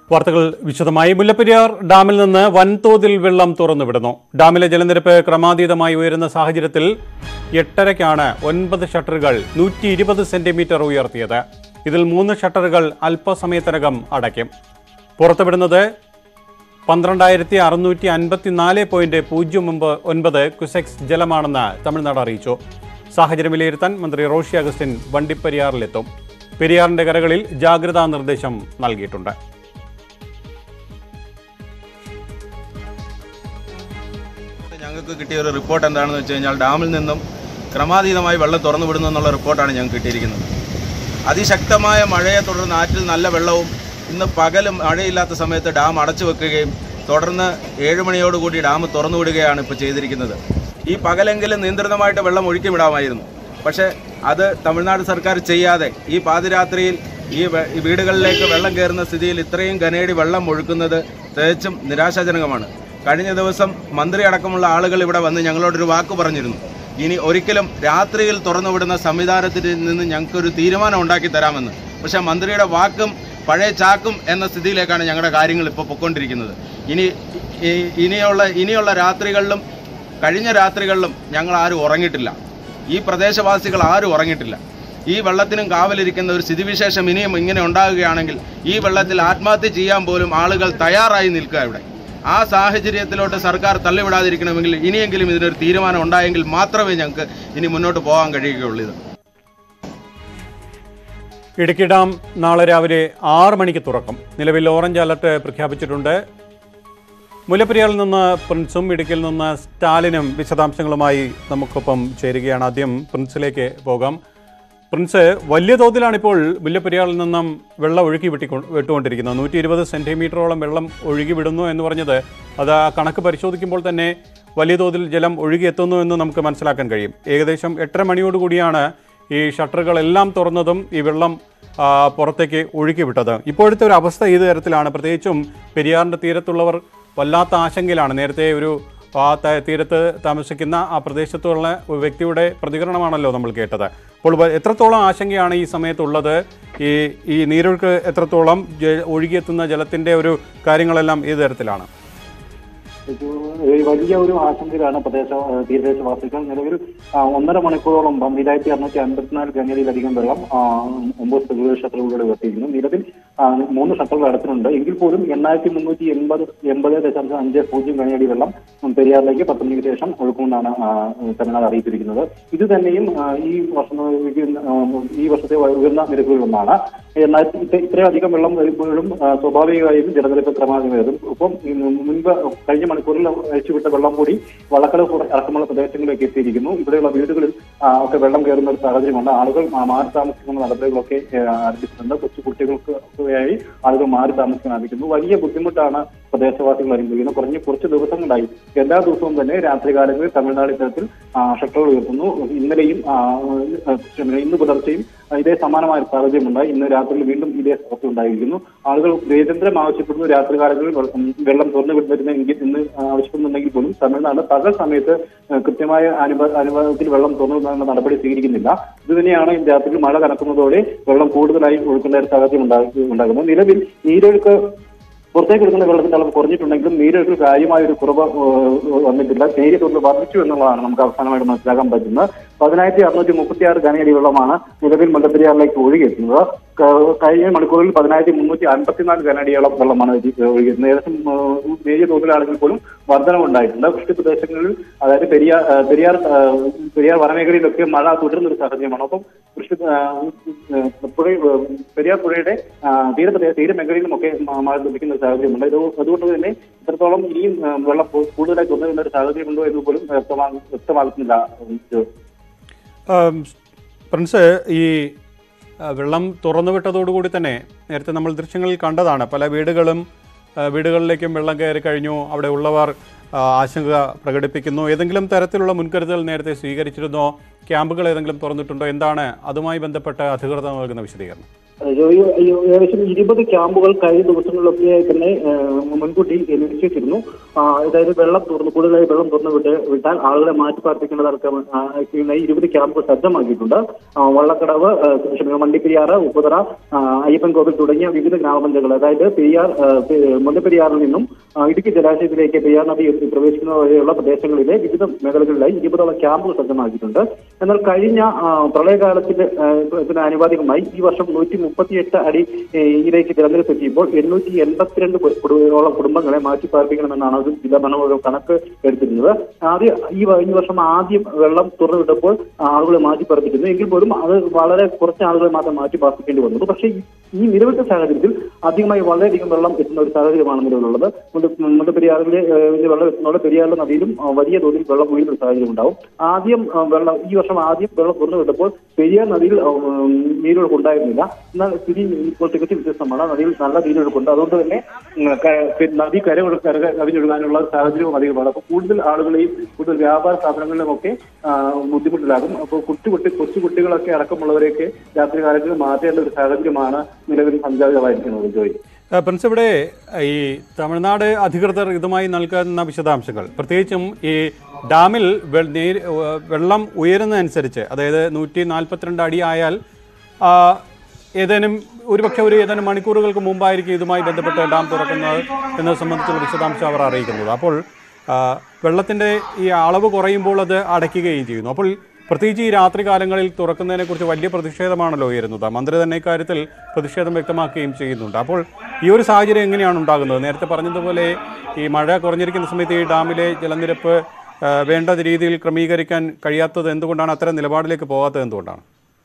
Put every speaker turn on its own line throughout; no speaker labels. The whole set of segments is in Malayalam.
വാർത്തകൾ വിശദമായി മുല്ലപ്പെരിയാർ ഡാമിൽ നിന്ന് വൻതോതിൽ വെള്ളം തുറന്നുവിടുന്നു ഡാമിലെ ജലനിരപ്പ് ക്രമാതീതമായി ഉയരുന്ന സാഹചര്യത്തിൽ എട്ടരയ്ക്കാണ് ഒൻപത് ഷട്ടറുകൾ നൂറ്റി ഇരുപത് സെന്റിമീറ്റർ ഉയർത്തിയത് ഇതിൽ മൂന്ന് ഷട്ടറുകൾ അല്പസമയത്തിനകം അടയ്ക്കും പുറത്തുവിടുന്നത് പന്ത്രണ്ടായിരത്തി അറുന്നൂറ്റി അൻപത്തിനാല് പോയിന്റ് പൂജ്യം ഒമ്പത് ഒൻപത് ക്യുസെക്സ് ജലമാണെന്ന് തമിഴ്നാട് അറിയിച്ചു സാഹചര്യം വിലയിരുത്താൻ മന്ത്രി റോഷി അഗസ്റ്റിൻ വണ്ടിപ്പെരിയാറിലെത്തും പെരിയാറിന്റെ കരകളിൽ ജാഗ്രതാ നിർദ്ദേശം നൽകിയിട്ടുണ്ട്
ഞങ്ങൾക്ക് കിട്ടിയ ഒരു റിപ്പോർട്ട് എന്താണെന്ന് വെച്ച് കഴിഞ്ഞാൽ ഡാമിൽ നിന്നും ക്രമാതീതമായി വെള്ളം തുറന്നു വിടുന്നു എന്നുള്ള റിപ്പോർട്ടാണ് ഞങ്ങൾക്ക് കിട്ടിയിരിക്കുന്നത് അതിശക്തമായ മഴയെ തുടർന്ന് ആറ്റിൽ നല്ല വെള്ളവും ഇന്ന് പകലും മഴയില്ലാത്ത സമയത്ത് ഡാം അടച്ചു വെക്കുകയും തുടർന്ന് ഏഴ് മണിയോടുകൂടി ഡാം തുറന്നു വിടുകയാണ് ഇപ്പോൾ ചെയ്തിരിക്കുന്നത് ഈ പകലെങ്കിലും നിയന്ത്രിതമായിട്ട് വെള്ളം ഒഴുക്കി വിടാമായിരുന്നു പക്ഷേ അത് തമിഴ്നാട് സർക്കാർ ചെയ്യാതെ ഈ പാതിരാത്രിയിൽ ഈ വെ- ഈ വീടുകളിലേക്ക് വെള്ളം കയറുന്ന സ്ഥിതിയിൽ ഇത്രയും ഘനേടി വെള്ളം ഒഴുക്കുന്നത് തികച്ചും നിരാശാജനകമാണ് കഴിഞ്ഞ ദിവസം മന്ത്രി അടക്കമുള്ള ആളുകൾ ഇവിടെ വന്ന് ഞങ്ങളോടൊരു വാക്ക് പറഞ്ഞിരുന്നു ഇനി ഒരിക്കലും രാത്രിയിൽ തുറന്നുവിടുന്ന സംവിധാനത്തിൽ നിന്ന് ഞങ്ങൾക്കൊരു തീരുമാനം ഉണ്ടാക്കി തരാമെന്ന് പക്ഷേ മന്ത്രിയുടെ വാക്കും പഴയ ചാക്കും എന്ന സ്ഥിതിയിലേക്കാണ് ഞങ്ങളുടെ കാര്യങ്ങൾ ഇപ്പോൾ പൊയ്ക്കൊണ്ടിരിക്കുന്നത് ഇനി ഈ- ഇനിയുള്ള ഇനിയുള്ള രാത്രികളിലും കഴിഞ്ഞ രാത്രികളിലും ഞങ്ങൾ ആരും ഉറങ്ങിയിട്ടില്ല ഈ പ്രദേശവാസികൾ ആരും ഉറങ്ങിയിട്ടില്ല ഈ വെള്ളത്തിനും കാവലിരിക്കുന്ന ഒരു സ്ഥിതിവിശേഷം ഇനിയും ഇങ്ങനെ ഉണ്ടാകുകയാണെങ്കിൽ ഈ വെള്ളത്തിൽ ആത്മഹത്യ ചെയ്യാൻ പോലും ആളുകൾ തയ്യാറായി നിൽക്കുക ഇവിടെ ആ സാഹചര്യത്തിലോട്ട് സർക്കാർ തള്ളിവിടാതിരിക്കണമെങ്കിൽ ഇനിയെങ്കിലും ഇതിനൊരു തീരുമാനം ഉണ്ടായെങ്കിൽ മാത്രമേ ഞങ്ങൾക്ക് ഇനി മുന്നോട്ട് പോകാൻ കഴിയുകയുള്ളൂ ഇത്
ഇടുക്കി ഡാം നാളെ രാവിലെ ആറ് മണിക്ക് തുറക്കും നിലവിൽ ഓറഞ്ച് അലർട്ട് പ്രഖ്യാപിച്ചിട്ടുണ്ട് മുല്ലപ്പെരിയാറിൽ നിന്ന് പ്രിൻസും ഇടുക്കിയിൽ നിന്ന് സ്റ്റാലിനും വിശദാംശങ്ങളുമായി നമുക്കൊപ്പം ചേരുകയാണ് ആദ്യം പ്രിൻസിലേക്ക് പോകാം പ്രിൻസ് വലിയ തോതിലാണ് ഇപ്പോൾ മുല്ലപ്പെരിയാറിൽ നിന്നും വെള്ളം ഒഴുക്കി വിട്ടിക്കൊ വിട്ടുകൊണ്ടിരിക്കുന്നത് നൂറ്റി ഇരുപത് സെൻറ്റിമീറ്ററോളം വെള്ളം ഒഴുകി വിടുന്നു എന്ന് പറഞ്ഞത് അത് ആ കണക്ക് പരിശോധിക്കുമ്പോൾ തന്നെ വലിയ തോതിൽ ജലം ഒഴുകി എത്തുന്നു എന്ന് നമുക്ക് മനസ്സിലാക്കാൻ കഴിയും ഏകദേശം എട്ടര മണിയോടുകൂടിയാണ് ഈ ഷട്ടറുകളെല്ലാം തുറന്നതും ഈ വെള്ളം ആ, പുറത്തേക്ക് ഒഴുക്കി വിട്ടത് ഇപ്പോഴത്തെ ഒരു അവസ്ഥ ഏത് തരത്തിലാണ് പ്രത്യേകിച്ചും പെരിയാറിൻ്റെ തീരത്തുള്ളവർ വല്ലാത്ത ആശങ്കയിലാണ് നേരത്തെ ഒരു ആ ത- തീരത്ത് താമസിക്കുന്ന ആ പ്രദേശത്തുള്ള ഒരു വ്യക്തിയുടെ പ്രതികരണമാണല്ലോ നമ്മൾ കേട്ടത് അപ്പോൾ വ- എത്രത്തോളം ആശങ്കയാണ് ഈ സമയത്തുള്ളത് ഈ ഈ നീരൊഴുക്ക് എത്രത്തോളം ജ- ഒഴുകിയെത്തുന്ന ജലത്തിൻ്റെ ഒരു കാര്യങ്ങളെല്ലാം ഏത് തരത്തിലാണ്
ഒരു ഒരു വലിയ ഒരു ആശങ്കയിലാണ് പ്രദേശ തീരദേശവാസികൾ നിലവിൽ ആ, ഒന്നര മണിക്കൂറോളം പന്തിരായിരത്തി അറുന്നൂറ്റി അൻപത്തിനാല് ഗംഗയിലധികം വെള്ളം ആ, ഒമ്പത് സ്പെഷ്യൽ ഷട്ടറുകളിലൂടെ ഉയർത്തിയിരിക്കുന്നു നിലവിൽ ആ, മൂന്ന് ഷട്ടറുകൾ അടച്ചിട്ടുണ്ട് എങ്കിൽ പോലും എണ്ണായിരത്തി മുന്നൂറ്റി എൺപത് എൺപത് ദശാംശം അഞ്ച് പൂജ്യം ഗംഗയടി വെള്ളം ഉം, പെരിയാറിലേക്ക് പത്ത് മണിക്ക് ശേഷം ഒഴുക്കുമെന്നാണ് ആ, തമിഴ്നാട് അറിയിച്ചിരിക്കുന്നത് ഇത് തന്നെയും ആ, ഈ വർഷം ആ, ഈ വർഷത്തെ ഉയർന്ന നിരക്കുകളിലൊന്നാണ് എന്നാൽ ഇത്ര- ഇത്രയധികം വെള്ളം വരുമ്പോഴും ആ, സ്വാഭാവികമായും ജലനിരപ്പ് ക്രമാതീതം ഉയരും ഒപ്പം ഈ മുൻപ് കഴിഞ്ഞ മണിക്കൂറിൽ അഴിച്ചുവിട്ട വെള്ളം കൂടി വള്ളക്കട അടക്കമുള്ള പ്രദേശങ്ങളിലേക്ക് എത്തിയിരിക്കുന്നു ഇവിടെയുള്ള വീടുകളിൽ ആ, ഒക്കെ വെള്ളം കയറുന്ന ഒരു സാഹചര്യമുണ്ട് ആളുകൾ ആ, മാറി താമസിക്കുന്ന നടപടികളൊക്കെ ആ, ആരംഭിച്ചിട്ടുണ്ട് കൊച്ചു കുട്ടികൾക്ക് ഒക്കെയായി ആളുകൾ മാറി താമസിക്കാൻ ആരംഭിക്കുന്നു വലിയ ബുദ്ധിമുട്ടാണ് പ്രദേശവാസികൾ അനുഭവിക്കുന്നത് കുറഞ്ഞ കുറച്ച് ദിവസങ്ങളായി എല്ലാ ദിവസവും തന്നെ രാത്രികാലങ്ങളിൽ തമിഴ്നാട് ഇത്തരത്തിൽ ആ, ഷട്ടറുകൾ ഉയർത്തുന്നു ഇന്നലെയും ആ, ആ, ക്ഷമിക്കണം, ഇന്ന് പുലർച്ചെയും ആ, ഇതേ സമാനമായ ഒരു സാഹചര്യമുണ്ടായി ഇന്ന് രാത്രിയിൽ വീണ്ടും ഇതേ അവസ്ഥ ഉണ്ടായിരിക്കുന്നു ആളുകൾ നിരന്തരം ആവശ്യപ്പെടുന്നു രാത്രികാലങ്ങളിൽ വെള്ളം വെള്ളം തുറന്നു വിടുന്നതിനെങ്കിൽ ഇന്ന് ആവശ്യപ്പെടുന്നുണ്ടെങ്കിൽ പോലും തമിഴ്നാട് പകൽ സമയത്ത് ആ, കൃത്യമായ അനുഭ അനുഭവത്തിൽ വെള്ളം തുറന്നു വിടാനുള്ള നടപടി സ്വീകരിക്കുന്നില്ല ഇത് തന്നെയാണ് ഈ രാത്രിയിൽ മഴ കനക്കുന്നതോടെ വെള്ളം കൂടുതലായി ഒഴുക്കേണ്ട ഒരു സാഹചര്യം ഉണ്ടാ- ഉണ്ടാകുന്നത് നിലവിൽ നീരൊഴുക്ക് പുറത്തേക്ക് എടുക്കുന്ന വെള്ളത്തിന്റെ അളവ് കുറഞ്ഞിട്ടുണ്ടെങ്കിലും നീരൊഴുക്കിൽ കാര്യമായ ഒരു കുറവ് ഏഹ്, വന്നിട്ടില്ല നേരിയ തോതിൽ വർദ്ധിച്ചു എന്നുള്ളതാണ് നമുക്ക് അവസാനമായിട്ട് മനസ്സിലാക്കാൻ പറ്റുന്നത് പതിനായിരത്തി അറുന്നൂറ്റി മുപ്പത്തി ആറ് ഘനയടി വെള്ളമാണ് നിലവിൽ മുല്ലപ്പെരിയാറിലേക്ക് ഒഴുകിയെത്തുന്നത് ക- കഴിഞ്ഞ മണിക്കൂറിൽ പതിനായിരത്തി മുന്നൂറ്റി അൻപത്തിനാല് ഘനയടിയോളം വെള്ളമാണ് ഇത് ഒഴുകിയെത്തുന്നത് ഏകദേശം ഏഹ്, നേരിയ തോതിലാണെങ്കിൽ പോലും വർധനവുണ്ടായിട്ടുണ്ട് വൃഷ്ടി പ്രദേശങ്ങളിൽ അതായത് പെരിയാർ ഏഹ്, പെരിയാർ ഏഹ്, പെരിയാർ വനമേഖലയിലൊക്കെ മഴ തുടരുന്ന ഒരു സാഹചര്യമാണ് അപ്പം വൃഷ്ടി ഏഹ്, ഏഹ്, പുഴ ഏഹ്, പെരിയാർ പുഴയുടെ ആ, തീരപ്രദേശ തീരമേഖലയിലുമൊക്കെ മ- മഴ ലഭിക്കുന്ന ഒരു സാഹചര്യമുണ്ട് ഇത് അതുകൊണ്ട് തന്നെ ഇത്രത്തോളം ഇനിയും ആ, വെള്ളം കൂ- കൂടുതലായി തുറന്നു വരുന്ന ഒരു സാഹചര്യമുണ്ടോ എന്ന് പോലും വ്യക്തമാ- വ്യക്തമാകുന്നില്ല ഉം, ജോ.
ആം, പ്രിൻസ് ഈ ആ, വെള്ളം തുറന്നു വിട്ടതോടുകൂടി തന്നെ നേരത്തെ നമ്മൾ ദൃശ്യങ്ങളിൽ കണ്ടതാണ് പല വീടുകളും ആ, വീടുകളിലേക്കും വെള്ളം കയറി കഴിഞ്ഞു അവിടെ ഉള്ളവർ ആ, ആശങ്ക പ്രകടിപ്പിക്കുന്നു ഏതെങ്കിലും തരത്തിലുള്ള മുൻകരുതൽ നേരത്തെ സ്വീകരിച്ചിരുന്നോ ക്യാമ്പുകൾ ഏതെങ്കിലും തുറന്നിട്ടുണ്ടോ എന്താണ് അതുമായി ബന്ധപ്പെട്ട അധികൃതർ നൽകുന്ന വിശദീകരണം
ജോയി ഏകദേശം ഇരുപത് ക്യാമ്പുകൾ കഴിഞ്ഞ ദിവസങ്ങളിലൊക്കെ തന്നെ ഏഹ്, മുൻകൂട്ടി നിശ്ചയിച്ചിരുന്നു ആ, അതായത് വെള്ളം തുറന്ന് കൂടുതലായി വെള്ളം തുറന്നു വിട്ട് വിട്ടാൽ ആളുകളെ മാറ്റി പാർപ്പിക്കേണ്ടതടക്കം ആ, ചെയ്യുന്ന ഈ ഇരുപത് ക്യാമ്പുകൾ സജ്ജമാക്കിയിട്ടുണ്ട് ആ, വള്ളക്കടവ് ആ, ക്ഷമിക്കണം വണ്ടിപ്പെരിയാറ് ഉപ്പുതറ ആ, അയ്യപ്പൻ കോവിൽ തുടങ്ങിയ വിവിധ ഗ്രാമപഞ്ചായത്തുകൾ അതായത് പെരിയാർ ആ, പെ- മുല്ലപ്പെരിയാറിൽ നിന്നും ആ, ഇടുക്കി ജലാശയത്തിലേക്ക് പെരിയാർ നദി പ്രവേശിക്കുന്ന വരെയുള്ള പ്രദേശങ്ങളിലെ വിവിധ മേഖലകളിലായി ഇരുപതോളം ക്യാമ്പുകൾ സജ്ജമാക്കിയിട്ടുണ്ട് എന്നാൽ കഴിഞ്ഞ ആ, പ്രളയകാലത്തിന് ആ, ത്തിന് ആനുപാതികമായി ഈ വർഷം നൂറ്റി മുപ്പത്തിയെട്ട് അടി ഏ, ഇതിലേക്ക് ജലനിരപ്പ് എത്തിയപ്പോൾ എണ്ണൂറ്റി എൺപത്തിരണ്ട് കു- കുടുംബങ്ങളോളം കുടുംബങ്ങളെ മാറ്റി പാർപ്പിക്കണമെന്നാണ് അത് ജില്ലാ ഭരണകൂടം കണക്ക് എടുത്തിരുന്നത് ആദ്യം ഈ വ- ഈ വർഷം ആദ്യം വെള്ളം തുറന്നുവിട്ടപ്പോൾ ആളുകളെ മാറ്റി പാർപ്പിക്കുന്നു എങ്കിൽ പോലും അത് വളരെ കുറച്ച് ആളുകളെ മാത്രം മാറ്റി പാർപ്പിക്കേണ്ടി വന്നു പക്ഷേ ഈ- ഈ നിലവിലത്തെ സാഹചര്യത്തിൽ അധികമായി വളരെയധികം വെള്ളം എത്തുന്ന ഒരു സാഹചര്യമാണ് നിലവിലുള്ളത് മുണ്ട- മുണ്ടപ്പെരിയാറിലെ ഏഹ്, വലിയ വെള്ളം എത്തുന്നതോടെ പെരിയാറിലെ നദിയിലും ആ, വലിയ തോതിൽ വെള്ളം വീഴുന്ന ഒരു സാഹചര്യം ഉണ്ടാവും ആദ്യം ആ, വെള്ളം ഈ വർഷം ആദ്യം വെള്ളം തുറന്നു വിട്ടപ്പോൾ പെരിയാർ നദിയിൽ ആ, ഉം, നീരൊഴുക്ക് ഉണ്ടായിരുന്നില്ല എന്നാൽ സ്ഥിതി ഇപ്പോൾ തികച്ചും വ്യത്യസ്തമാണ് നദിയിൽ നല്ല നീരൊഴുക്കുണ്ട് അതുകൊണ്ട് തന്നെ ഉം, ക- പി- നദി കര കര കവിഞ്ഞൊഴുകാനുള്ള സാഹചര്യവും അധികമാണ് അപ്പോൾ കൂടുതൽ ആളുകളെയും കൂടുതൽ വ്യാപാര സ്ഥാപനങ്ങളിലുമൊക്കെ ആ, ബുദ്ധിമുട്ടിലാകും അപ്പോൾ കുട്ടി കുട്ടി കൊച്ചു കുട്ടികളൊക്കെ അടക്കമുള്ളവരെയൊക്കെ രാത്രി കാലങ്ങളിൽ മാറ്റേണ്ട ഒരു സാഹചര്യമാണ് നിലവിൽ സംജാതമായിരിക്കുന്നത് ജോയി
ഏഹ് പ്രിൻസ് ഇവിടെ ഈ തമിഴ്നാട് അധികൃതർ ഇതുമായി നൽകുന്ന വിശദാംശങ്ങൾ പ്രത്യേകിച്ചും ഈ ഡാമിൽ വെ- നീര് ഏഹ് വെള്ളം ഉയരുന്നതനുസരിച്ച് അതായത് നൂറ്റി നാൽപ്പത്തിരണ്ട് അടി ആയാൽ ആ, ഏതാനും ഒരുപക്ഷെ ഒരു ഏതാനും മണിക്കൂറുകൾക്ക് മുമ്പായിരിക്കും ഇതുമായി ബന്ധപ്പെട്ട് ഡാം തുറക്കുന്നത് എന്നത് സംബന്ധിച്ചുള്ള വിശദാംശം അവർ അറിയിക്കുന്നത് അപ്പോൾ ആ, വെള്ളത്തിൻ്റെ ഈ അളവ് കുറയുമ്പോൾ അത് അടയ്ക്കുകയും ചെയ്യുന്നു അപ്പോൾ പ്രത്യേകിച്ച് ഈ രാത്രി കാലങ്ങളിൽ തുറക്കുന്നതിനെക്കുറിച്ച് വലിയ പ്രതിഷേധമാണല്ലോ ഉയരുന്നത് മന്ത്രി തന്നെ ഇക്കാര്യത്തിൽ പ്രതിഷേധം വ്യക്തമാക്കുകയും ചെയ്യുന്നുണ്ട് അപ്പോൾ ഈ ഒരു സാഹചര്യം എങ്ങനെയാണ് ഉണ്ടാകുന്നത് നേരത്തെ പറഞ്ഞതുപോലെ ഈ മഴ കുറഞ്ഞിരിക്കുന്ന സമയത്ത് ഈ ഡാമിലെ ജലനിരപ്പ് ആ, വേണ്ട രീതിയിൽ ക്രമീകരിക്കാൻ കഴിയാത്തത് എന്തുകൊണ്ടാണ് അത്തരം നിലപാടിലേക്ക് പോകാത്തത് എന്തുകൊണ്ടാണ്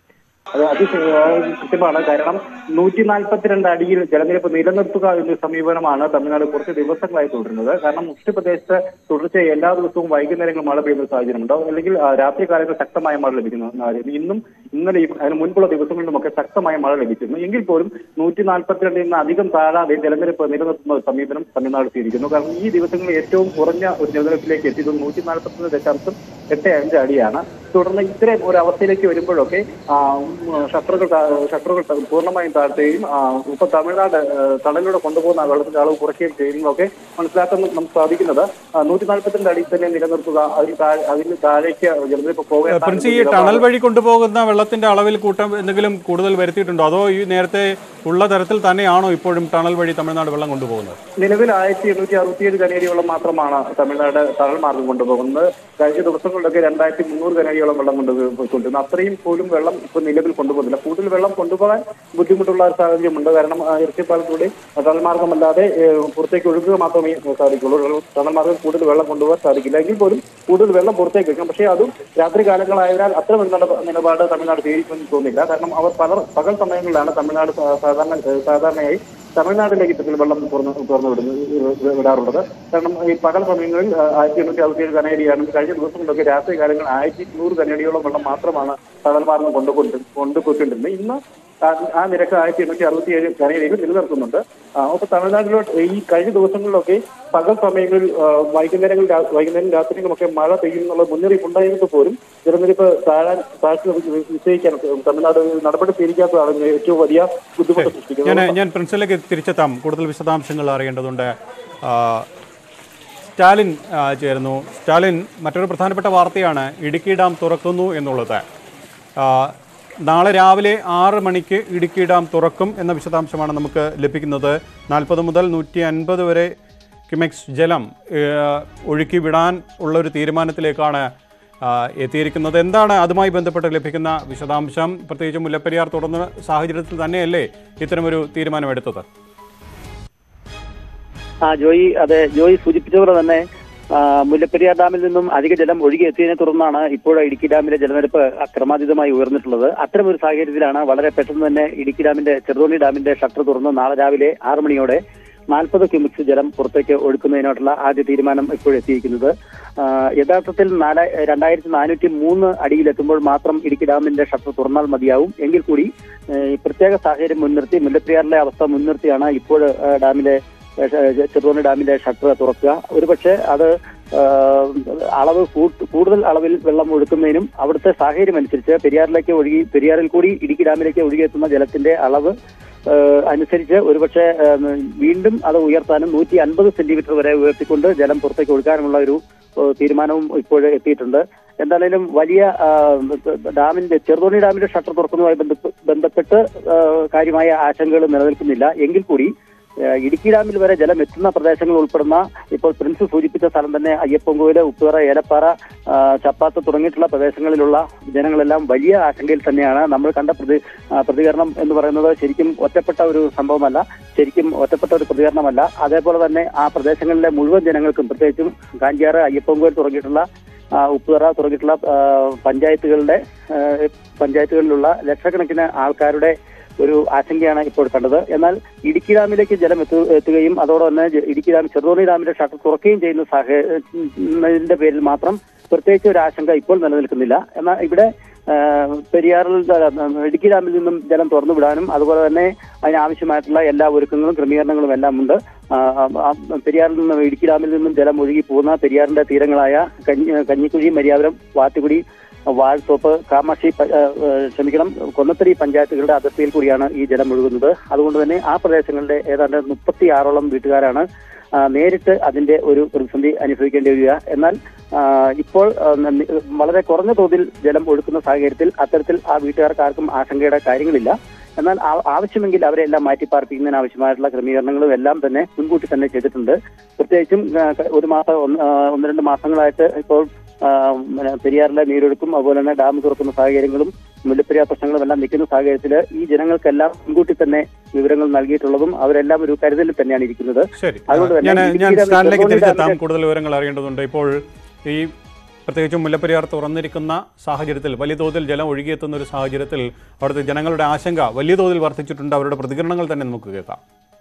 അത് അത് കൃത്യമാണ് കാരണം നൂറ്റി നാൽപ്പത്തിരണ്ട് അടിയിൽ ജലനിരപ്പ് നിലനിർത്തുക എന്ന സമീപനമാണ് തമിഴ്നാട് കുറച്ച് ദിവസങ്ങളായി തുടരുന്നത് കാരണം ഉഷ്ണപ്രദേശത്ത് തുടർച്ചയായി എല്ലാ ദിവസവും വൈകുന്നേരങ്ങളിൽ മഴ പെയ്യുന്ന സാഹചര്യമുണ്ടോ അല്ലെങ്കിൽ ആ, രാത്രി കാലങ്ങളിൽ ശക്തമായ മഴ ലഭിക്കുന്ന സാഹചര്യം ഇന്നും ഇന്നലെയും അതിന് മുൻപുള്ള ദിവസങ്ങളിലുമൊക്കെ ശക്തമായ മഴ ലഭിച്ചിരുന്നു എങ്കിൽ പോലും നൂറ്റി നാൽപ്പത്തിരണ്ടിൽ നിന്ന് അധികം താഴാതെ ജലനിരപ്പ് നിലനിർത്തുന്ന ഒരു സമീപനം തമിഴ്നാട് സ്വീകരിക്കുന്നു കാരണം ഈ ദിവസങ്ങളിൽ ഏറ്റവും കുറഞ്ഞ ഒരു ജലനിരപ്പിലേക്ക് എത്തിയത് നൂറ്റി നാൽപ്പത്തൊന്ന് ദശാംശം എട്ട് അഞ്ച് അടിയാണ് തുടർന്ന് ഇത്തരം ഒരു അവസ്ഥയിലേക്ക് വരുമ്പോഴൊക്കെ ആ, ഉം, ഷട്ടറുകൾ താ- ഷട്ടറുകൾ ത- പൂർണ്ണമായും താഴ്ത്തുകയും ആ, ഇപ്പൊ തമിഴ്നാട് ആ, തടലിലൂടെ കൊണ്ടുപോകുന്ന വെള്ളത്തിന്റെ അളവ് കുറയ്ക്കുകയും ചെയ്യുന്നതൊക്കെ മനസ്സിലാക്കാൻ നമുക്ക് സാധിക്കുന്നത് നൂറ്റി നാൽപ്പത്തിരണ്ട് അടി തന്നെ നിലനിർത്തുക അതിൽ താഴെ അതിന് താഴേക്ക് ജലനിരപ്പ് പോകേണ്ട
പ്രിൻസ് ഈ ടണൽ വഴി കൊണ്ടുപോകുന്ന വെള്ളത്തിന്റെ അളവിൽ കൂട്ടം എന്തെങ്കിലും കൂടുതൽ വരുത്തിയിട്ടുണ്ടോ അതോ ഈ നേരത്തെ ഉള്ള തരത്തിൽ തന്നെയാണോ ഇപ്പോഴും ടണൽ വഴി തമിഴ്നാട് വെള്ളം കൊണ്ടുപോകുന്നത്
നിലവിൽ ആയിരത്തി എണ്ണൂറ്റി അറുപത്തിയേഴ് കനേരിയോളം മാത്രമാണ് തമിഴ്നാട് തഴൽ മാർഗം കൊണ്ടുപോകുന്നത് കഴിഞ്ഞ ദിവസങ്ങളിലൊക്കെ രണ്ടായിരത്തി മുന്നൂറ് കനേരിയോളം വെള്ളം കൊണ്ടുപോയിക്കൊണ്ടിരുന്നു അത്രയും പോലും വെള്ളം ഇപ്പൊ നിലവിൽ കൊണ്ടുപോകുന്നില്ല കൂടുതൽ വെള്ളം കൊണ്ടുപോകാൻ ബുദ്ധിമുട്ടുള്ള ഒരു സാഹചര്യമുണ്ട് കാരണം ആ, ഇറച്ചിപ്പാലത്തൂടെ തണൽ മാർഗമല്ലാതെ ഏഹ്, പുറത്തേക്ക് ഒഴുകുക മാത്രമേ സാധിക്കുള്ളൂ തണൽ മാർഗം കൂടുതൽ വെള്ളം കൊണ്ടുപോകാൻ സാധിക്കില്ല എങ്കിൽ പോലും കൂടുതൽ വെള്ളം പുറത്തേക്ക് വെക്കാം പക്ഷേ അതും രാത്രി കാലങ്ങളായതിനാൽ അത്ര നിലപാട് നിലപാട് തമിഴ്നാട് സ്വീകരിക്കുമെന്ന് തോന്നുന്നില്ല കാരണം അവർ പല പകൽ സമയങ്ങളിലാണ് തമിഴ്നാട് സാ- സാധാരണ ഏഹ്, സാധാരണയായി തമിഴ്നാട്ടിലേക്ക് ഇത്തരത്തിൽ വെള്ളം തുറന്ന് തുറന്നു വിടുന്നത് വിടാറുള്ളത് കാരണം ഈ പകൽ സമയങ്ങളിൽ ആ, ആയിരത്തി എണ്ണൂറ്റി അറുപത്തിയേഴ് കനേഡിയാണ് കഴിഞ്ഞ ദിവസങ്ങളിലൊക്കെ രാത്രി കാലങ്ങളിൽ ആയിരത്തി നൂറ് കനേഡിയോളം വെള്ളം മാത്രമാണ് കടൽ മാർഗം കൊണ്ടുകൊണ്ട് കൊണ്ടുപോയിക്കൊണ്ടിരുന്നത് ഇന്ന് ആ- ആ നിരക്ക് ആയിരത്തി എണ്ണൂറ്റി അറുപത്തിയേഴ് കനേഡിയിൽ നിലനിർത്തുന്നുണ്ട് ആ, അപ്പൊ തമിഴ്നാട്ടിലോട്ട് ഈ കഴിഞ്ഞ ദിവസങ്ങളിലൊക്കെ പകൽ സമയങ്ങളിൽ ആ, വൈകുന്നേരങ്ങളിൽ രാ- വൈകുന്നേരം രാത്രിയിലുമൊക്കെ മഴ പെയ്യുന്നുള്ള മുന്നറിയിപ്പ് ഉണ്ടായിട്ട് പോലും ജലനിരപ്പ് താഴാൻ താഴ്ച നിശ്ചയിക്കാൻ തമിഴ്നാട് നടപടി സ്വീകരിക്കാത്തതാണ് ഏറ്റവും വലിയ ബുദ്ധിമുട്ട് സൃഷ്ടിക്കുന്നത്
ഞാൻ ഞാൻ പ്രിൻസിലേക്ക് തിരിച്ചെത്താം കൂടുതൽ വിശദാംശങ്ങൾ അറിയേണ്ടതുണ്ട് ആ, സ്റ്റാലിൻ ആ, ചേരുന്നു സ്റ്റാലിൻ മറ്റൊരു പ്രധാനപ്പെട്ട വാർത്തയാണ് ഇടുക്കി ഡാം തുറക്കുന്നു എന്നുള്ളത് ആ, നാളെ രാവിലെ ആറ് മണിക്ക് ഇടുക്കി ഡാം തുറക്കും എന്ന വിശദാംശമാണ് നമുക്ക് ലഭിക്കുന്നത് നാൽപ്പത് മുതൽ നൂറ്റി അൻപത് വരെ ക്യുമെക്സ് ജലം ഏ, ഒഴുക്കി വിടാൻ ഉള്ള ഒരു തീരുമാനത്തിലേക്കാണ് ആ, എത്തിയിരിക്കുന്നത് എന്താണ് അതുമായി ബന്ധപ്പെട്ട് ലഭിക്കുന്ന വിശദാംശം പ്രത്യേകിച്ച് മുല്ലപ്പെരിയാർ തുടർന്ന സാഹചര്യത്തിൽ തന്നെയല്ലേ ഇത്തരമൊരു തീരുമാനമെടുത്തത്
ആ ജോയി അതെ ജോയി സൂചിപ്പിച്ച പോലെ തന്നെ ആ, മുല്ലപ്പെരിയാർ ഡാമിൽ നിന്നും അധിക ജലം ഒഴുകിയെത്തിയതിനെ തുടർന്നാണ് ഇപ്പോൾ ഇടുക്കി ഡാമിലെ ജലനിരപ്പ് ക്രമാതീതമായി ഉയർന്നിട്ടുള്ളത് അത്തരം ഒരു സാഹചര്യത്തിലാണ് വളരെ പെട്ടെന്ന് തന്നെ ഇടുക്കി ഡാമിന്റെ ചെറുതോണി ഡാമിന്റെ ഷട്ടർ തുറന്ന് നാളെ രാവിലെ ആറ് മണിയോടെ നാൽപ്പത് ക്യൂമിക്സ് ജലം പുറത്തേക്ക് ഒഴുക്കുന്നതിനായിട്ടുള്ള ആദ്യ തീരുമാനം ഇപ്പോഴെത്തിയിരിക്കുന്നത് ആ, യഥാർത്ഥത്തിൽ നാല് രണ്ടായിരത്തി നാനൂറ്റി മൂന്ന് അടിയിലെത്തുമ്പോൾ മാത്രം ഇടുക്കി ഡാമിന്റെ ഷട്ടർ തുറന്നാൽ മതിയാവും എങ്കിൽ കൂടി ഏ, ഈ പ്രത്യേക സാഹചര്യം മുൻനിർത്തി മുല്ലപ്പെരിയാറിലെ അവസ്ഥ മുൻനിർത്തിയാണ് ഇപ്പോൾ ആ, ഡാമിലെ ചെറുതോണി ഡാമിന്റെ ഷട്ടർ തുറക്കുക ഒരുപക്ഷെ അത് ആ, അളവ് കൂട്ട്- കൂടുതൽ അളവിൽ വെള്ളം ഒഴുക്കുന്നതിനും അവിടുത്തെ സാഹചര്യം അനുസരിച്ച് പെരിയാറിലേക്ക് ഒഴുകി പെരിയാറിൽ കൂടി ഇടുക്കി ഡാമിലേക്ക് ഒഴുകിയെത്തുന്ന ജലത്തിന്റെ അളവ് ആ, അനുസരിച്ച് ഒരുപക്ഷെ ആ, വീണ്ടും അത് ഉയർത്താനും നൂറ്റി അൻപത് സെന്റിമീറ്റർ വരെ ഉയർത്തിക്കൊണ്ട് ജലം പുറത്തേക്ക് ഒഴുകാനുമുള്ള ഒരു ആ, തീരുമാനവും ഇപ്പോൾ എത്തിയിട്ടുണ്ട് എന്തായാലും വലിയ ആ, ഡാമിന്റെ ചെറുതോണി ഡാമിന്റെ ഷട്ടർ തുറക്കുന്നതുമായി ബന്ധപ്പെ- ബന്ധപ്പെട്ട് ആ, കാര്യമായ ആശങ്കകൾ നിലനിൽക്കുന്നില്ല എങ്കിൽ കൂടി ആ, ഇടുക്കി ഡാമിൽ വരെ ജലം എത്തുന്ന പ്രദേശങ്ങൾ ഉൾപ്പെടുന്ന ഇപ്പോൾ പ്രിൻസ് സൂചിപ്പിച്ച സ്ഥലം തന്നെ അയ്യപ്പൻകോവില് ഉപ്പുതറ ഏലപ്പാറ ആ, ചപ്പാത്ത് തുടങ്ങിയിട്ടുള്ള പ്രദേശങ്ങളിലുള്ള ജനങ്ങളെല്ലാം വലിയ ആശങ്കയിൽ തന്നെയാണ് നമ്മൾ കണ്ട പ്രതി ആ, പ്രതികരണം എന്ന് പറയുന്നത് ശരിക്കും ഒറ്റപ്പെട്ട ഒരു സംഭവമല്ല ശരിക്കും ഒറ്റപ്പെട്ട ഒരു പ്രതികരണമല്ല അതേപോലെ തന്നെ ആ പ്രദേശങ്ങളിലെ മുഴുവൻ ജനങ്ങൾക്കും പ്രത്യേകിച്ചും കാഞ്ചിയാറ് അയ്യപ്പൻകോവിൽ തുടങ്ങിയിട്ടുള്ള ആ, ഉപ്പുതറ തുടങ്ങിയിട്ടുള്ള ആ, പഞ്ചായത്തുകളുടെ ആ, പഞ്ചായത്തുകളിലുള്ള ലക്ഷക്കണക്കിന് ആൾക്കാരുടെ ഒരു ആശങ്കയാണ് ഇപ്പോൾ കണ്ടത് എന്നാൽ ഇടുക്കി ഡാമിലേക്ക് ജലം എത്തു എത്തുകയും അതോടെ തന്നെ ജ- ഇടുക്കി ഡാം ചെറുതോണി ഡാമിന്റെ ഷട്ടർ തുറക്കുകയും ചെയ്യുന്ന സാഹചര്യത്തിന്റെ പേരിൽ മാത്രം പ്രത്യേകിച്ച് ഒരു ആശങ്ക ഇപ്പോൾ നിലനിൽക്കുന്നില്ല എന്നാൽ ഇവിടെ ആ, പെരിയാറിൽ ആ, ഇടുക്കി ഡാമിൽ നിന്നും ജലം തുറന്നു വിടാനും അതുപോലെ തന്നെ അതിനാവശ്യമായിട്ടുള്ള എല്ലാ ഒരുക്കങ്ങളും ക്രമീകരണങ്ങളും എല്ലാം ഉണ്ട് ആ, ആ, ആ, പെരിയാറിൽ നിന്നും ഇടുക്കി ഡാമിൽ നിന്നും ജലം ഒഴുകി പോകുന്ന പെരിയാറിന്റെ തീരങ്ങളായ കഞ്ഞി കഞ്ഞിക്കുഴി മരിയാപുരം വാത്തുകുടി വാഴത്തോപ്പ് കാമാക്ഷി പ- ആ, ആ, ക്ഷമിക്കണം കൊന്നത്തടി പഞ്ചായത്തുകളുടെ അതിർത്തിയിൽ കൂടിയാണ് ഈ ജലം ഒഴുകുന്നത് അതുകൊണ്ട് തന്നെ ആ പ്രദേശങ്ങളിലെ ഏതാണ്ട് മുപ്പത്തി ആറോളം വീട്ടുകാരാണ് ആ, നേരിട്ട് അതിന്റെ ഒരു പ്രതിസന്ധി അനുഭവിക്കേണ്ടി വരിക എന്നാൽ ആ, ഇപ്പോൾ ആ, ന- വളരെ കുറഞ്ഞ തോതിൽ ജലം ഒഴുക്കുന്ന സാഹചര്യത്തിൽ അത്തരത്തിൽ ആ വീട്ടുകാർക്ക് ആർക്കും ആശങ്കയുടെ കാര്യങ്ങളില്ല എന്നാൽ ആ- ആവശ്യമെങ്കിൽ അവരെ എല്ലാം മാറ്റിപ്പാർപ്പിക്കുന്നതിന് ആവശ്യമായിട്ടുള്ള ക്രമീകരണങ്ങളും എല്ലാം തന്നെ മുൻകൂട്ടി തന്നെ ചെയ്തിട്ടുണ്ട് പ്രത്യേകിച്ചും ആ, ക- ഒരു മാസം ഒന്ന് ആ, ഒന്ന് രണ്ട് മാസങ്ങളായിട്ട് ഇപ്പോൾ ആ, പിന്നെ പെരിയാറിലെ നീരൊഴുക്കും അതുപോലെ തന്നെ ഡാം തുറക്കുന്ന സാഹചര്യങ്ങളും മുല്ലപ്പെരിയാർ പ്രശ്നങ്ങളും എല്ലാം നിൽക്കുന്ന സാഹചര്യത്തിൽ ഈ ജനങ്ങൾക്കെല്ലാം മുൻകൂട്ടി തന്നെ വിവരങ്ങൾ നൽകിയിട്ടുള്ളതും അവരെല്ലാം ഒരു കരുതലിൽ തന്നെയാണ് ഇരിക്കുന്നത്
ശരി
അതുകൊണ്ട് തന്നെ
ഞാൻ
ഇടുക്കി
ഞാൻ
ഡാമിൽ
സ്റ്റാൻഡിലേക്ക്
ചെറുതോണി
തിരിച്ചെത്താം
ഡാമിന്റെ-
കൂടുതൽ വിവരങ്ങൾ അറിയേണ്ടതുണ്ട് ഇപ്പോൾ ഈ പ്രത്യേകിച്ചും മുല്ലപ്പെരിയാർ തുറന്നിരിക്കുന്ന സാഹചര്യത്തിൽ വലിയ തോതിൽ ജലം ഒഴുകിയെത്തുന്ന ഒരു സാഹചര്യത്തിൽ അവിടുത്തെ ജനങ്ങളുടെ ആശങ്ക വലിയ തോതിൽ വർദ്ധിച്ചിട്ടുണ്ട് അവരുടെ പ്രതികരണങ്ങൾ തന്നെ നമുക്ക് കേൾക്കാം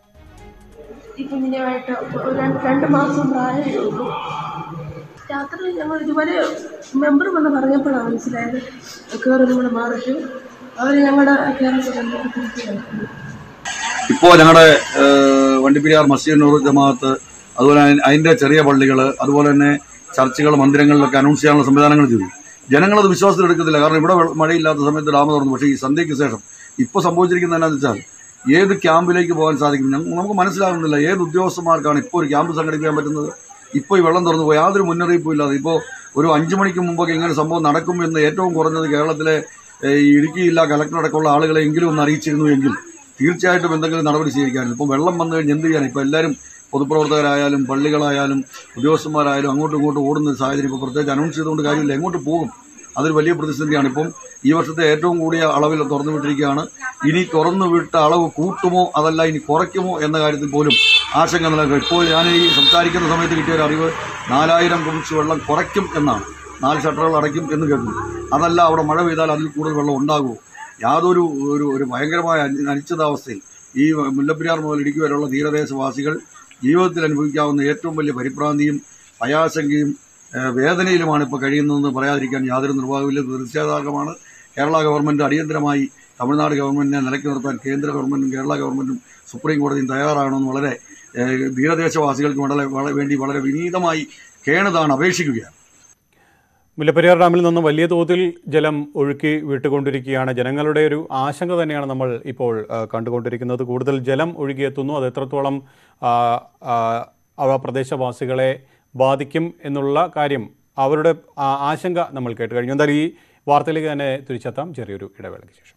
ഈ കുഞ്ഞിനുമായിട്ട് ഒരു രണ്ട് രണ്ട് മാസം പ്രായമേ ഉള്ളൂ രാത്രി ഞങ്ങൾ ഇതുവരെ മെമ്പർ വന്ന് പറഞ്ഞപ്പോഴാണ് മനസ്സിലായത് കയറി നമ്മൾ മാറിച്ചു അവർ ഞങ്ങളുടെ കേരളത്തിൽ
ഇപ്പോൾ ഞങ്ങളുടെ ഏഹ്, വണ്ടിപ്പെരിയാർ മസ്ജിദ് നൂർ ജമാഅത്ത് അതുപോലെ അതി- അതിന്റെ ചെറിയ പള്ളികൾ അതുപോലെ തന്നെ ചർച്ചുകൾ മന്ദിരങ്ങളിലൊക്കെ അനൗൺസ് ചെയ്യാനുള്ള സംവിധാനങ്ങൾ ചെയ്തു ജനങ്ങളത് വിശ്വാസത്തിൽ എടുക്കത്തില്ല കാരണം ഇവിടെ വെ- മഴയില്ലാത്ത സമയത്ത് ഡാം തുറന്നു പക്ഷേ ഈ സന്ധ്യയ്ക്ക് ശേഷം ഇപ്പോൾ സംഭവിച്ചിരിക്കുന്നത് എന്താണെന്ന് വെച്ചാൽ ഏത് ക്യാമ്പിലേക്ക് പോകാൻ സാധിക്കും ഞങ്ങ- നമുക്ക് മനസ്സിലാകുന്നില്ല ഏത് ഉദ്യോഗസ്ഥന്മാർക്കാണ് ഇപ്പോൾ ഒരു ക്യാമ്പ് സംഘടിപ്പിക്കാൻ പറ്റുന്നത് ഇപ്പോൾ ഈ വെള്ളം തുറന്നു പോയി യാതൊരു മുന്നറിയിപ്പും ഇല്ലാതെ ഇപ്പോൾ ഒരു അഞ്ചു മണിക്ക് മുമ്പൊക്കെ ഇങ്ങനെ സംഭവം നടക്കും എന്ന് ഏറ്റവും കുറഞ്ഞത് കേരളത്തിലെ ഏഹ്, ഈ ഇടുക്കി ജില്ലാ കലക്ടർ അടക്കമുള്ള ആളുകളെ എങ്കിലും ഒന്ന് അറിയിച്ചിരുന്നു എങ്കിൽ തീർച്ചയായിട്ടും എന്തെങ്കിലും നടപടി സ്വീകരിക്കാനും ഇപ്പം വെള്ളം വന്നു കഴിഞ്ഞ് എന്ത് ചെയ്യാൻ ഇപ്പം എല്ലാവരും പൊതുപ്രവർത്തകരായാലും പള്ളികളായാലും ഉദ്യോഗസ്ഥന്മാരായാലും അങ്ങോട്ടും ഇങ്ങോട്ടും ഓടുന്ന ഒരു സാഹചര്യം ഇപ്പോൾ പ്രത്യേകിച്ച് അനൗൺസ് ചെയ്തുകൊണ്ട് കാര്യമില്ല എങ്ങോട്ട് പോകും അതൊരു വലിയ പ്രതിസന്ധിയാണ് ഇപ്പം ഈ വർഷത്തെ ഏറ്റവും കൂടിയ അളവിൽ തുറന്നു വിട്ടിരിക്കുകയാണ് ഇനി തുറന്നു വിട്ട അളവ് കൂട്ടുമോ അതല്ല ഇനി കുറയ്ക്കുമോ എന്ന കാര്യത്തിൽ പോലും ആശങ്ക നിലനിൽക്കും ഇപ്പോൾ ഞാൻ ഈ സംസാരിക്കുന്ന സമയത്ത് കിട്ടിയ ഒരു അറിവ് നാലായിരം കുറിച്ച് വെള്ളം കുറയ്ക്കും എന്നാണ് നാല് ഷട്ടറുകൾ അടയ്ക്കും എന്ന് കേൾക്കുന്നു അതല്ല അവിടെ മഴ പെയ്താൽ അതിൽ കൂടുതൽ വെള്ളം ഉണ്ടാകുമോ യാതൊരു ഒരു ഒരു ഭയങ്കരമായ അനി- അനിശ്ചിതാവസ്ഥയിൽ ഈ മുല്ലപ്പെരിയാർ മുതൽ ഇടുക്കി വരെയുള്ള തീരദേശവാസികൾ ജീവിതത്തിൽ അനുഭവിക്കാവുന്ന ഏറ്റവും വലിയ പരിഭ്രാന്തിയും ഭയാശങ്കയും ഏഹ്, വേദനയിലുമാണ് ഇപ്പോൾ കഴിയുന്നതെന്ന് പറയാതിരിക്കാൻ യാതൊരു നിർവാഹമില്ല തീർച്ചയാതാകമാണ് കേരള ഗവൺമെൻറ് അടിയന്തരമായി തമിഴ്നാട് ഗവൺമെൻറ്റിനെ നിലയ്ക്ക് നിർത്താൻ കേന്ദ്ര ഗവൺമെൻറ്റും കേരള ഗവൺമെൻറ്റും സുപ്രീം കോടതിയും തയ്യാറാകണമെന്ന് വളരെ ഏഹ്, തീരദേശവാസികൾക്ക് വളരെ വളരെ വേണ്ടി വളരെ വിനീതമായി കേണതാണ് അപേക്ഷിക്കുകയാണ്
മുല്ലപ്പെരിയാർ ഡാമിൽ നിന്ന് വലിയ തോതിൽ ജലം ഒഴുക്കി വിട്ടുകൊണ്ടിരിക്കുകയാണ് ജനങ്ങളുടെ ഒരു ആശങ്ക തന്നെയാണ് നമ്മൾ ഇപ്പോൾ ആ, കണ്ടുകൊണ്ടിരിക്കുന്നത് കൂടുതൽ ജലം ഒഴുകിയെത്തുന്നു അത് എത്രത്തോളം ആ, ആ, അവ പ്രദേശവാസികളെ ബാധിക്കും എന്നുള്ള കാര്യം അവരുടെ ആ, ആശങ്ക നമ്മൾ കേട്ട് കഴിഞ്ഞു എന്തായാലും ഈ വാർത്തയിലേക്ക് തന്നെ തിരിച്ചെത്താം ചെറിയൊരു ഇടവേളയ്ക്ക് ശേഷം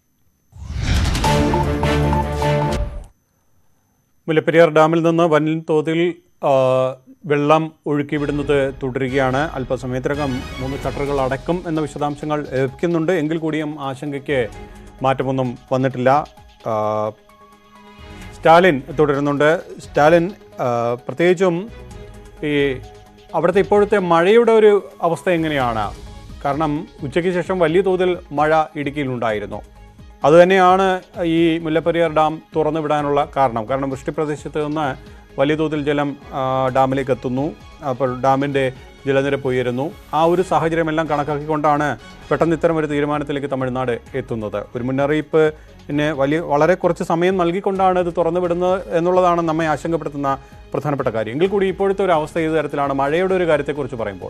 മുല്ലപ്പെരിയാർ ഡാമിൽ നിന്ന് വൻ തോതിൽ ആ, വെള്ളം ഒഴുക്കി വിടുന്നത് തുടരുകയാണ് അല്പസമയത്തിനകം മൂന്ന് ഷട്ടറുകൾ അടക്കും എന്ന വിശദാംശങ്ങൾ ലഭിക്കുന്നുണ്ട് എങ്കിൽ കൂടിയും ആശങ്കയ്ക്ക് മാറ്റമൊന്നും വന്നിട്ടില്ല ആ, സ്റ്റാലിൻ തുടരുന്നുണ്ട് സ്റ്റാലിൻ ആ, പ്രത്യേകിച്ചും ഈ അവിടുത്തെ ഇപ്പോഴത്തെ മഴയുടെ ഒരു അവസ്ഥ എങ്ങനെയാണ് കാരണം ഉച്ചയ്ക്ക് ശേഷം വലിയ തോതിൽ മഴ ഇടുക്കിയിലുണ്ടായിരുന്നു അതുതന്നെയാണ് ഈ മുല്ലപ്പെരിയാർ ഡാം തുറന്നു വിടാനുള്ള കാരണം കാരണം വൃഷ്ടിപ്രദേശത്ത് നിന്ന് വലിയ തോതിൽ ജലം ആ, ഡാമിലേക്ക് എത്തുന്നു അപ്പോൾ ഡാമിൻ്റെ ജലനിരപ്പ് ഉയരുന്നു ആ ഒരു സാഹചര്യമെല്ലാം കണക്കാക്കിക്കൊണ്ടാണ് പെട്ടെന്ന് ഇത്തരം ഒരു തീരുമാനത്തിലേക്ക് തമിഴ്നാട് എത്തുന്നത് ഒരു മുന്നറിയിപ്പ് പിന്നെ വലിയ വളരെ കുറച്ച് സമയം നൽകിക്കൊണ്ടാണ് ഇത് തുറന്നു വിടുന്നത് എന്നുള്ളതാണ് നമ്മെ ആശങ്കപ്പെടുത്തുന്ന പ്രധാനപ്പെട്ട കാര്യം എങ്കിൽ കൂടി ഇപ്പോഴത്തെ ഒരു അവസ്ഥ ഏത് തരത്തിലാണ് മഴയുടെ ഒരു കാര്യത്തെക്കുറിച്ച് പറയുമ്പോൾ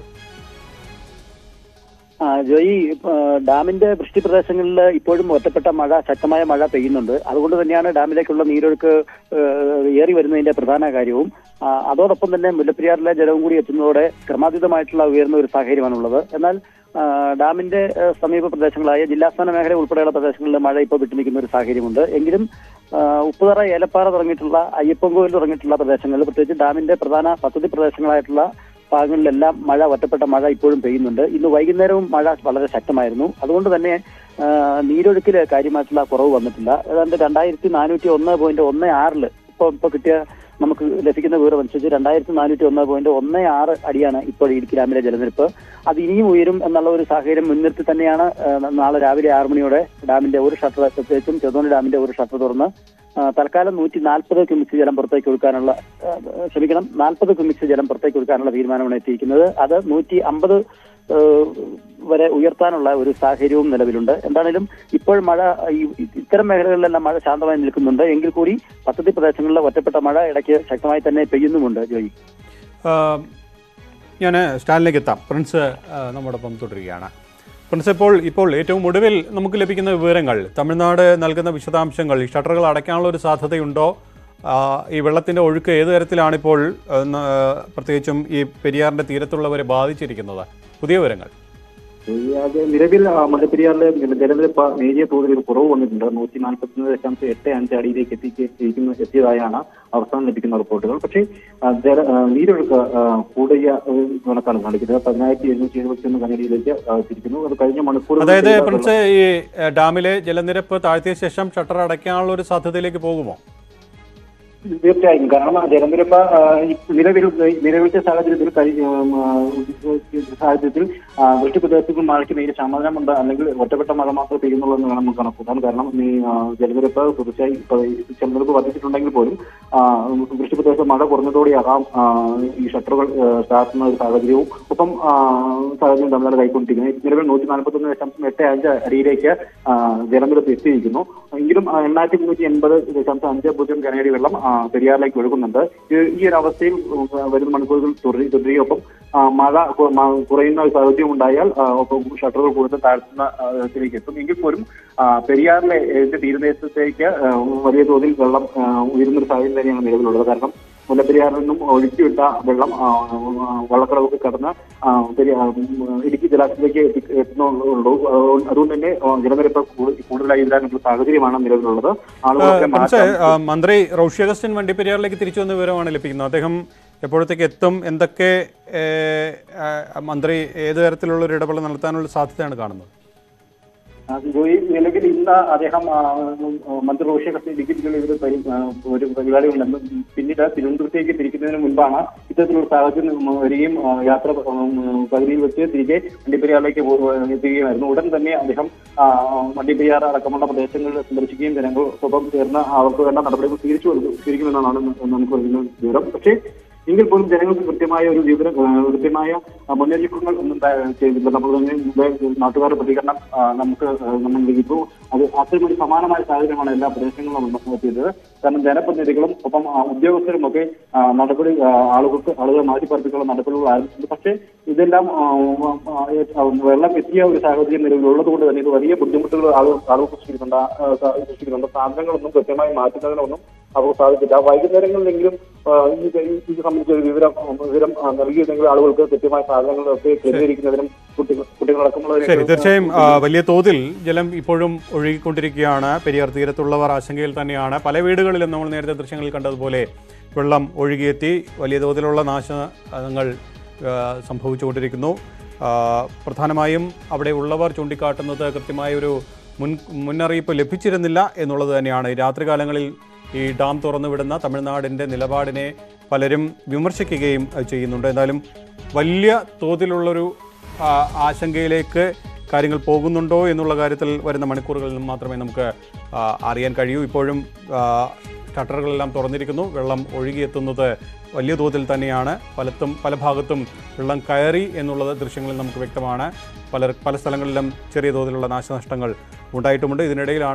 ആ, ജോയി ആ, ഡാമിന്റെ വൃഷ്ടി പ്രദേശങ്ങളിൽ ഇപ്പോഴും ഒറ്റപ്പെട്ട മഴ ശക്തമായ മഴ പെയ്യുന്നുണ്ട് അതുകൊണ്ട് തന്നെയാണ് ഡാമിലേക്കുള്ള നീരൊഴുക്ക് ആ, ഏറി വരുന്നതിന്റെ പ്രധാന കാര്യവും ആ, അതോടൊപ്പം തന്നെ മുല്ലപ്പെരിയാറിലെ ജലവും കൂടി എത്തുന്നതോടെ ക്രമാതീതമായിട്ടുള്ള ഉയർന്ന ഒരു സാഹചര്യമാണുള്ളത് എന്നാൽ ആ, ഡാമിന്റെ ആ, സമീപ പ്രദേശങ്ങളായ ജില്ലാസ്ഥാന മേഖല ഉൾപ്പെടെയുള്ള പ്രദേശങ്ങളിൽ മഴ ഇപ്പോൾ വിട്ടുനിൽക്കുന്ന ഒരു സാഹചര്യമുണ്ട് എങ്കിലും ആ, ഉപ്പുതറ ഏലപ്പാറ തുടങ്ങിയിട്ടുള്ള അയ്യപ്പൻകോവിൽ തുടങ്ങിയിട്ടുള്ള പ്രദേശങ്ങളിൽ പ്രത്യേകിച്ച് ഡാമിന്റെ പ്രധാന പദ്ധതി പ്രദേശങ്ങളായിട്ടുള്ള ഭാഗങ്ങളിലെല്ലാം മഴ ഒറ്റപ്പെട്ട മഴ ഇപ്പോഴും പെയ്യുന്നുണ്ട് ഇന്ന് വൈകുന്നേരവും മഴ വളരെ ശക്തമായിരുന്നു അതുകൊണ്ട് തന്നെ ആ, നീരൊഴുക്കില് കാര്യമായിട്ടുള്ള കുറവ് വന്നിട്ടില്ല ഏതാണ്ട് രണ്ടായിരത്തി നാനൂറ്റി ഒന്ന് പോയിന്റ് ഒന്ന് ആറില് ഇപ്പോൾ ഇപ്പോൾ കിട്ടിയ നമുക്ക് ലഭിക്കുന്ന വിവരം അനുസരിച്ച് രണ്ടായിരത്തി നാനൂറ്റി ഒന്ന് പോയിന്റ് ഒന്ന് ആറ് അടിയാണ് ഇപ്പോൾ ഇടുക്കി ഡാമിലെ ജലനിരപ്പ് അത് ഇനിയും ഉയരും എന്നുള്ള ഒരു സാഹചര്യം മുൻനിർത്തി തന്നെയാണ് ആ, നാളെ രാവിലെ ആറ് മണിയോടെ ഡാമിന്റെ ഒരു ഷട്ടർ പ്രത്യേകിച്ചും ചെറുതോണി ഡാമിന്റെ ഒരു ഷട്ടർ തുറന്ന് ആ, തൽക്കാലം നൂറ്റി നാൽപ്പത് ക്യൂമിക്സ് ജലം പുറത്തേക്ക് ഒഴുക്കാനുള്ള ആ, ക്ഷമിക്കണം നാൽപ്പത് ക്യൂമിക്സ് ജലം പുറത്തേക്ക് ഒഴുക്കാനുള്ള തീരുമാനമാണ് എത്തിയിരിക്കുന്നത് അത് നൂറ്റി അമ്പത് വരെ ഉയർത്താനുള്ള ഒരു സാഹചര്യവും നിലവിലുണ്ട് എന്താണേലും ഇപ്പോൾ മഴ ഈ- ഇത്തരം മേഖലകളിലെല്ലാം മഴ ശാന്തമായി നിൽക്കുന്നുണ്ട് എങ്കിൽ കൂടി പദ്ധതി പ്രദേശങ്ങളിലെ ഒറ്റപ്പെട്ട മഴ ഇടയ്ക്ക് ശക്തമായി തന്നെ പെയ്യുന്നുമുണ്ട് ജോയി
ഞാൻ സ്റ്റാലിലേക്ക് എത്താം പ്രിൻസ് ആ, നമ്മോടൊപ്പം തുടരുകയാണ് പ്രിൻസ് ഇപ്പോൾ ഇപ്പോൾ ഏറ്റവും ഒടുവിൽ നമുക്ക് ലഭിക്കുന്ന വിവരങ്ങൾ തമിഴ്നാട് നൽകുന്ന വിശദാംശങ്ങൾ ഈ ഷട്ടറുകൾ അടയ്ക്കാനുള്ള ഒരു സാധ്യതയുണ്ടോ ആ, ഈ വെള്ളത്തിൻ്റെ ഒഴുക്ക് ഏത് തരത്തിലാണിപ്പോൾ ആ, ന- പ്രത്യേകിച്ചും ഈ പെരിയാറിൻ്റെ തീരത്തുള്ളവരെ ബാധിച്ചിരിക്കുന്നത് പുതിയ വിവരങ്ങൾ
അത് നിലവിൽ ആ, മുല്ലപ്പെരിയാറിലെ ജലനിരപ്പ് നേരിയ തോതിൽ ഒരു കുറവ് വന്നിട്ടുണ്ട് നൂറ്റി നാൽപ്പത്തി ദശാംശം എട്ട് അഞ്ച് അടിയിലേക്ക് എത്തിക്കുന്ന എത്തിയതായാണ് അവസാനം ലഭിക്കുന്ന റിപ്പോർട്ടുകൾ പക്ഷേ ആ, ജല ആ, നീരൊഴുക്ക് ആ, കൂടിയ ഒരു കണക്കാണ് കാണിക്കുന്നത് പതിനായിരത്തി എഴുന്നൂറ്റി എഴുപത്തി ഒന്ന് കനടിയിലേക്ക് ആ, തിരിക്കുന്നു അത് കഴിഞ്ഞ മണിക്കൂർ
അതായത് പ്രിൻസ് ഈ ഏ, ഡാമിലെ ജലനിരപ്പ് താഴ്ത്തിയ ശേഷം ഷട്ടർ അടയ്ക്കാനുള്ള ഒരു സാധ്യതയിലേക്ക് പോകുമോ
തീർച്ചയായും കാരണം ആ ജലനിരപ്പ് ആ, ഈ നിലവിൽ നിലവിലത്തെ സാഹചര്യത്തിൽ കഴി- ഉം, ആ, സാഹചര്യത്തിൽ ആ, വൃഷ്ടിപ്രദേശത്തിൽ മഴയ്ക്ക് നേരിയ ശമനമുണ്ട് അല്ലെങ്കിൽ ഒറ്റപ്പെട്ട മഴ മാത്രമേ പെയ്യുന്നുള്ളൂ എന്ന് വേണം നമുക്ക് കണക്കൂട്ടാൻ കാരണം ഈ ആ, ജലനിരപ്പ് തീർച്ചയായും ഇപ്പൊ ഈ ജലനിരപ്പ് വർദ്ധിച്ചിട്ടുണ്ടെങ്കിൽ പോലും ആ, വൃഷ്ടിപ്രദേശത്ത് മഴ കുറഞ്ഞതോടെയാകാം ആ, ഈ ഷട്ടറുകൾ ആ, താഴ്ത്തുന്ന ഒരു സാഹചര്യവും ഒപ്പം ആ, സാഹചര്യം തമിഴ്നാട് കൈക്കൊണ്ടിരിക്കുന്നത് നിലവിൽ നൂറ്റി നാൽപ്പത്തി ഒന്ന് ദശാംശം എട്ട് അഞ്ച് അടിയിലേക്ക് ആ, ജലനിരപ്പ് എത്തിയിരിക്കുന്നു എങ്കിലും ആ, എണ്ണായിരത്തി മുന്നൂറ്റി എൺപത് ദശാംശം അഞ്ച് പൂജ്യം കനയടി വെള്ളം ആ, പെരിയാറിലേക്ക് ഒഴുകുന്നുണ്ട് ഈ- ഈ ഒരു അവസ്ഥയിൽ ഉം, വരുന്ന മണിക്കൂറുകൾ തുടരി തുടരുകയൊപ്പം ആ, മഴ കു- മ- കുറയുന്ന ഒരു സാഹചര്യം ഉണ്ടായാൽ ആ, ഒപ്പം ഷട്ടറുകൾ കൂടുതൽ താഴ്ത്തുന്ന ആ, ഇതിലേക്ക് എത്തും എങ്കിൽ പോലും ആ, പെരിയാറിലെ ഇതിന്റെ തീരദേശത്തേക്ക് ആ, വലിയ തോതിൽ വെള്ളം ആ, ഉയരുന്ന ഒരു സാഹചര്യം തന്നെയാണ് നിലവിലുള്ളത് കാരണം മുല്ലപ്പെരിയാറിൽ നിന്നും ഒഴുക്കിവിട്ട വെള്ളം ആ, ആ, വള്ളക്കടവൊക്കെ കടന്ന് ആ, പെരിയ- ആ, ഉം, ഇടുക്കി ജലാശയത്തിലേക്ക് എത്തി- എത്തുന്നുള്ളൂ ആ, അതുകൊണ്ട് തന്നെ ആ, ജലനിരപ്പ് കൂടു- കൂടുതലായി ഇടാനുള്ള സാഹചര്യമാണ് നിലവിലുള്ളത് ആളുകളൊക്കെ
പ്രിൻസ്
മാറ്റം
ആ, മന്ത്രി റോഷി അഗസ്റ്റിൻ വണ്ടിപ്പെരിയാറിലേക്ക് തിരിച്ചു വന്ന വിവരമാണ് ലഭിക്കുന്നത് അദ്ദേഹം എപ്പോഴത്തേക്ക് എത്തും എന്തൊക്കെ ഏ, ആ, മന്ത്രി ഏത് തരത്തിലുള്ള ഒരു ഇടപെടൽ നടത്താനുള്ള സാധ്യതയാണ് കാണുന്നത്
ആ, ജോയി നിലവിൽ ഇന്ന് അദ്ദേഹം ആ, ഉം, മന്ത്രി റോഷി കത്തി ഡിഗ്രികളിൽ ഒരു പരി ആ, ഒരു പരിപാടികളുണ്ടെന്ന് പിന്നീട് തിരുവനന്തപുരത്തേക്ക് തിരിക്കുന്നതിന് മുൻപാണ് ഇത്തരത്തിലുള്ള സാഹചര്യം ഉം, വരികയും ആ, യാത്ര ഉം, പകുതിയിൽ വെച്ച് തിരികെ വണ്ടിപ്പെരിയാറിലേക്ക് പോ- എത്തുകയായിരുന്നു ഉടൻ തന്നെ അദ്ദേഹം ആ, വണ്ടിപ്പെരിയാർ അടക്കമുള്ള പ്രദേശങ്ങൾ സന്ദർശിക്കുകയും ജനങ്ങൾക്കൊപ്പം ചേർന്ന് അവർക്ക് വേണ്ട നടപടികൾ സ്വീകരിച്ചു കൊടുക്കും- സ്വീകരിക്കുമെന്നാണ് നമുക്ക് വരുന്ന വിവരം പക്ഷേ എങ്കിൽ പോലും ജനങ്ങൾക്ക് കൃത്യമായ ഒരു വിവരം ആ, കൃത്യമായ ആ, മുന്നറിയിപ്പുകൾ ഒന്നും ത- ചെയ്തില്ല നമ്മൾ തന്നെ മുമ്പേ നാട്ടുകാരുടെ പ്രതികരണം ആ, നമുക്ക് ആ, നമ്മൾ ലഭിച്ചു അത് അത്തരം ഒരു സമാനമായ സാഹചര്യമാണ് എല്ലാ പ്രദേശങ്ങളിലും നടത്തിയത് കാരണം ജനപ്രതിനിധികളും ഒപ്പം ആ, ഉദ്യോഗസ്ഥരും ഒക്കെ ആ, നടപടി ആ, ആളുകൾക്ക് ആളുകളെ മാറ്റിപ്പറപ്പിക്കാനുള്ള നടപടികൾ ആരംഭിച്ചു പക്ഷേ ഇതെല്ലാം ആ, ആ, ആ, വെള്ളം എത്തിയ ഒരു സാഹചര്യം നിലവിലുള്ളത് കൊണ്ട് തന്നെ ഇത് വലിയ ബുദ്ധിമുട്ടുകൾ ആളുകൾ ആളുകൾക്ക് സൃഷ്ടിക്കുന്നുണ്ട് ആ, ആ, സൃഷ്ടിക്കുന്നുണ്ട് സാധനങ്ങളൊന്നും കൃത്യമായി മാറ്റുന്നതിനൊന്നും അവർക്ക് സാധിച്ചില്ല വൈകുന്നേരങ്ങളിലെങ്കിലും ആ, ഈ ഈ- ഇത് സംബന്ധിച്ച ഒരു വിവരം വിവരം ആ, നൽകിയിരുന്നെങ്കിൽ ആളുകൾക്ക് കൃത്യമായ സാധനങ്ങളൊക്കെ ക്രമീകരിക്കുന്നതിനും കുട്ടികൾ കുട്ടികളടക്കമുള്ളവരെ
ശരി തീർച്ചയായും ആ, വലിയ തോതിൽ ജലം ഇപ്പോഴും ഒഴുകിക്കൊണ്ടിരിക്കുകയാണ് പെരിയാർ തീരത്തുള്ളവർ ആശങ്കയിൽ തന്നെയാണ് പല വീടുകളിലും നമ്മൾ നേരത്തെ ദൃശ്യങ്ങളിൽ കണ്ടതുപോലെ വെള്ളം ഒഴുകിയെത്തി വലിയ തോതിലുള്ള നാശങ്ങൾ ആ, സംഭവിച്ചുകൊണ്ടിരിക്കുന്നു ആ, പ്രധാനമായും അവിടെ ഉള്ളവർ ചൂണ്ടിക്കാട്ടുന്നത് കൃത്യമായ ഒരു മുൻ മുന്നറിയിപ്പ് ലഭിച്ചിരുന്നില്ല എന്നുള്ളത് തന്നെയാണ് ഈ രാത്രികാലങ്ങളിൽ ഈ ഡാം തുറന്നു വിടുന്ന തമിഴ്നാടിൻ്റെ നിലപാടിനെ പലരും വിമർശിക്കുകയും അഹ് ചെയ്യുന്നുണ്ട് എന്തായാലും വലിയ തോതിലുള്ളൊരു ആ, ആശങ്കയിലേക്ക് കാര്യങ്ങൾ പോകുന്നുണ്ടോ എന്നുള്ള കാര്യത്തിൽ വരുന്ന മണിക്കൂറുകളിൽ മാത്രമേ നമുക്ക് ആ, അറിയാൻ കഴിയൂ ഇപ്പോഴും ആ, ഷട്ടറുകളെല്ലാം തുറന്നിരിക്കുന്നു വെള്ളം ഒഴുകിയെത്തുന്നത് വലിയ തോതിൽ തന്നെയാണ് പലത്തും പല ഭാഗത്തും വെള്ളം കയറി എന്നുള്ളത് ദൃശ്യങ്ങളിൽ നമുക്ക് വ്യക്തമാണ് പല പല സ്ഥലങ്ങളിലും ചെറിയ തോതിലുള്ള നാശനഷ്ടങ്ങൾ ഉണ്ടായിട്ടുമുണ്ട് ഇതിനിടയിലാണ്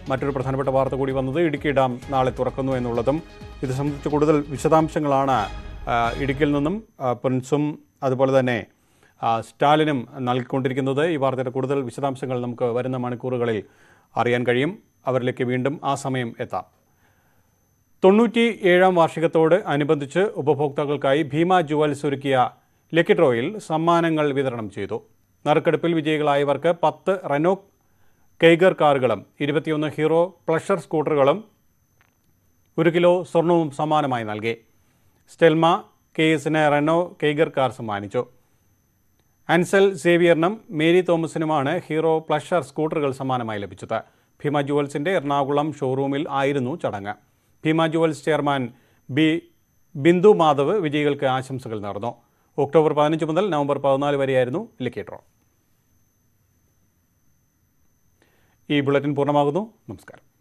മറ്റൊരു പ്രധാനപ്പെട്ട വാർത്ത കൂടി വന്നത് ഇടുക്കി ഡാം നാളെ തുറക്കുന്നു എന്നുള്ളതും ഇത് സംബന്ധിച്ച് കൂടുതൽ വിശദാംശങ്ങളാണ് ആ, ഇടുക്കിയിൽ നിന്നും ആ, പ്രിൻസും അതുപോലെ തന്നെ ആ, സ്റ്റാലിനും നൽകിക്കൊണ്ടിരിക്കുന്നത് ഈ വാർത്തയുടെ കൂടുതൽ വിശദാംശങ്ങൾ നമുക്ക് വരുന്ന മണിക്കൂറുകളിൽ അറിയാൻ കഴിയും അവരിലേക്ക് വീണ്ടും ആ സമയം എത്താം തൊണ്ണൂറ്റി ഏഴാം വാർഷികത്തോട് അനുബന്ധിച്ച് ഉപഭോക്താക്കൾക്കായി ഭീമ ജുവൽസ് ഒരുക്കിയ ലക്കി ഡ്രോയിൽ സമ്മാനങ്ങൾ വിതരണം ചെയ്തു നറുക്കെടുപ്പിൽ വിജയികളായവർക്ക് പത്ത് റെനോ കെയ്ഗർ കാറുകളും ഇരുപത്തിയൊന്ന് ഹീറോ പ്ലഷർ സ്കൂട്ടറുകളും ഒരു കിലോ സ്വർണവും സമ്മാനമായി നൽകി സ്റ്റെൽമ കേസിന് റെനോ കെയ്ഗർ കാർ സമ്മാനിച്ചു അൻസൽ സേവിയറിനും മേരി തോമസിനുമാണ് ഹീറോ പ്ലഷർ സ്കൂട്ടറുകൾ സമ്മാനമായി ലഭിച്ചത് ഭീമ ജുവൽസിന്റെ എറണാകുളം ഷോറൂമിൽ ആയിരുന്നു ചടങ്ങ് Bhima jewels chairman B Bindu Madhav വിജയികൾക്ക് ആശംസകൾ നേർന്നു ഒക്ടോബർ പതിനഞ്ച് മുതൽ നവംബർ പതിനാല് വരെയായിരുന്നു ലക്കി ഡ്രോ ഈ ബുള്ളറ്റിൻ പൂർണ്ണമാകുന്നു നമസ്കാരം